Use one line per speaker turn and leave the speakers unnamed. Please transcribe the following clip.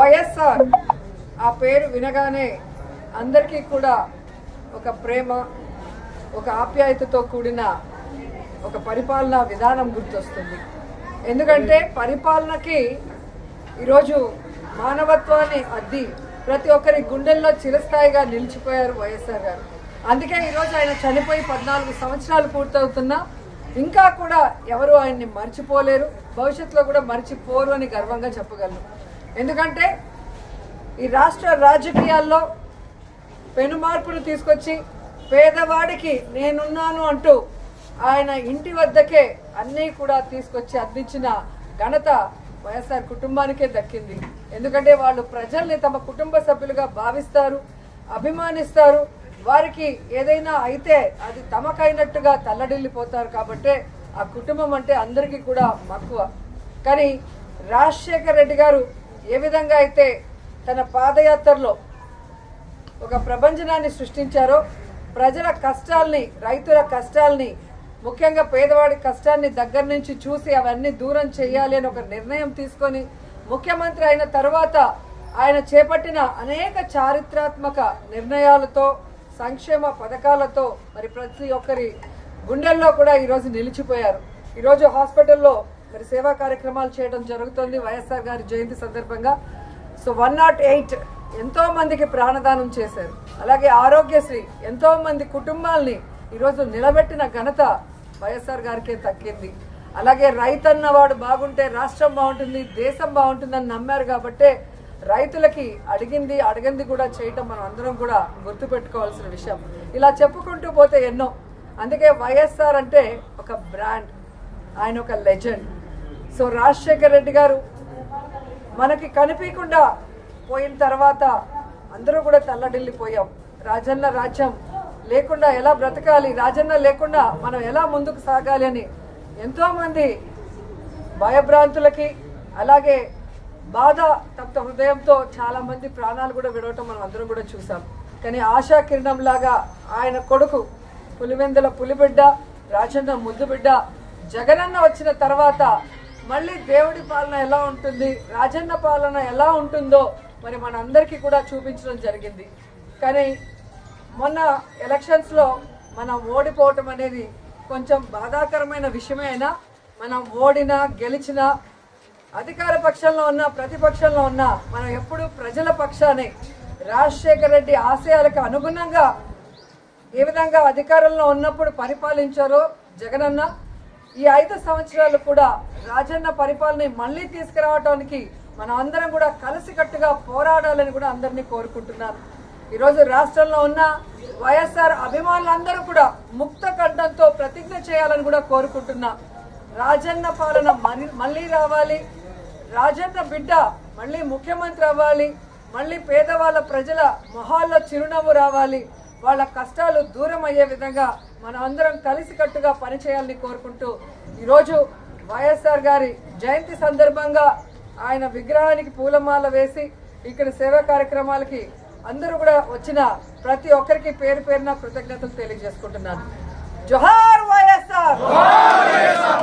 వైఎస్ఆర్ ఆ పేరు వినగానే అందరికీ కూడా ఒక ప్రేమ ఒక ఆప్యాయతతో కూడిన ఒక పరిపాలనా విధానం గుర్తొస్తుంది ఎందుకంటే పరిపాలనకి ఈరోజు మానవత్వాన్ని అద్ది ప్రతి ఒక్కరి గుండెల్లో చిరస్థాయిగా నిలిచిపోయారు వైఎస్ఆర్ గారు అందుకే ఈరోజు ఆయన చనిపోయి పద్నాలుగు సంవత్సరాలు పూర్తవుతున్నా ఇంకా కూడా ఎవరు ఆయన్ని మర్చిపోలేరు భవిష్యత్తులో కూడా మర్చిపోరు అని గర్వంగా చెప్పగలను ఎందుకంటే ఈ రాష్ట్ర రాజకీయాల్లో పెను మార్పును తీసుకొచ్చి పేదవాడికి నేనున్నాను అంటూ ఆయన ఇంటి వద్దకే అన్నీ కూడా తీసుకొచ్చి అందించిన ఘనత వైఎస్ఆర్ కుటుంబానికే దక్కింది ఎందుకంటే వాళ్ళు ప్రజల్ని తమ కుటుంబ సభ్యులుగా భావిస్తారు అభిమానిస్తారు వారికి ఏదైనా అయితే అది తమకైనట్టుగా తల్లడిల్లిపోతారు కాబట్టే ఆ కుటుంబం అంటే అందరికీ కూడా మక్కువ కానీ రాజశేఖర రెడ్డి గారు ఏ విధంగా అయితే తన పాదయాత్రలో ఒక ప్రపంచనాన్ని సృష్టించారో ప్రజల కష్టాల్ని రైతుల కష్టాల్ని ముఖ్యంగా పేదవాడి కష్టాన్ని దగ్గర నుంచి చూసి అవన్నీ దూరం చేయాలి అని ఒక నిర్ణయం తీసుకొని ముఖ్యమంత్రి అయిన తర్వాత ఆయన చేపట్టిన అనేక చారిత్రాత్మక నిర్ణయాలతో సంక్షేమ పథకాలతో మరి ప్రతి ఒక్కరి గుండెల్లో కూడా ఈరోజు నిలిచిపోయారు ఈరోజు హాస్పిటల్లో మరి సేవా కార్యక్రమాలు చేయడం జరుగుతుంది వైఎస్ఆర్ గారి జయంతి సందర్భంగా సో వన్ నాట్ ఎయిట్ ఎంతో మందికి ప్రాణదానం చేశారు అలాగే ఆరోగ్యశ్రీ ఎంతో మంది కుటుంబాల్ని ఈరోజు నిలబెట్టిన ఘనత వైఎస్ఆర్ గారికే దక్కింది అలాగే రైతన్న వాడు బాగుంటే రాష్ట్రం బాగుంటుంది దేశం బాగుంటుందని నమ్మారు కాబట్టే రైతులకి అడిగింది అడిగింది కూడా చేయటం మనం అందరం కూడా గుర్తుపెట్టుకోవాల్సిన విషయం ఇలా చెప్పుకుంటూ పోతే ఎన్నో అందుకే వైఎస్ఆర్ అంటే ఒక బ్రాండ్ ఆయన ఒక లెజెండ్ సో రాజశేఖర్ రెడ్డి గారు మనకి కనిపించకుండా పోయిన తర్వాత అందరూ కూడా తల్లడిల్లిపోయాం రాజన్న రాజ్యం లేకుండా ఎలా బ్రతకాలి రాజన్న లేకుండా మనం ఎలా ముందుకు సాగాలి అని ఎంతోమంది భయభ్రాంతులకి అలాగే బాధ తప్త హృదయంతో చాలా మంది ప్రాణాలు కూడా విడవటం మనం అందరం కూడా చూసాం కానీ ఆశా కిరణం లాగా ఆయన కొడుకు పులివెందుల పులిబిడ్డ రాజన్న ముద్దు బిడ్డ జగనన్న వచ్చిన తర్వాత మళ్ళీ దేవుడి పాలన ఎలా ఉంటుంది రాజన్న పాలన ఎలా ఉంటుందో మరి మనందరికీ కూడా చూపించడం జరిగింది కానీ మొన్న ఎలక్షన్స్లో మనం ఓడిపోవటం అనేది కొంచెం బాధాకరమైన విషయమే అయినా మనం ఓడినా గెలిచినా అధికార పక్షంలో ఉన్న ప్రతిపక్షంలో ఉన్న మనం ఎప్పుడు ప్రజల పక్షానే రాజశేఖర రెడ్డి ఆశయాలకు అనుగుణంగా ఏ విధంగా అధికారంలో ఉన్నప్పుడు పరిపాలించారో జగనన్న ఈ ఐదు సంవత్సరాలు కూడా రాజన్న పరిపాలన మళ్ళీ తీసుకురావడానికి మనం అందరం కూడా కలిసికట్టుగా పోరాడాలని కూడా అందరినీ కోరుకుంటున్నాను ఈరోజు రాష్ట్రంలో ఉన్న వైఎస్ఆర్ అభిమానులందరూ కూడా ముక్త కంఠంతో ప్రతిజ్ఞ చేయాలని కూడా కోరుకుంటున్నా రాజన్న పాలన మని- మళ్ళీ రావాలి రాజన్న బిడ్డ మళ్ళీ ముఖ్యమంత్రి అవ్వాలి మళ్ళీ పేదవాళ్ళ ప్రజల మొహాల్లో చిరునవ్వు రావాలి వాళ్ళ కష్టాలు దూరం అయ్యే విధంగా మనం అందరం కలిసికట్టుగా పనిచేయాలని కోరుకుంటూ ఈరోజు వైఎస్ఆర్ గారి జయంతి సందర్భంగా ఆయన విగ్రహానికి పూలమాల వేసి ఇక్కడ సేవా కార్యక్రమాలకి అందరూ కూడా వచ్చిన ప్రతి ఒక్కరికి పేరు పేరున కృతజ్ఞతలు తెలియజేసుకుంటున్నాను జోహార్ వైఎస్ఆర్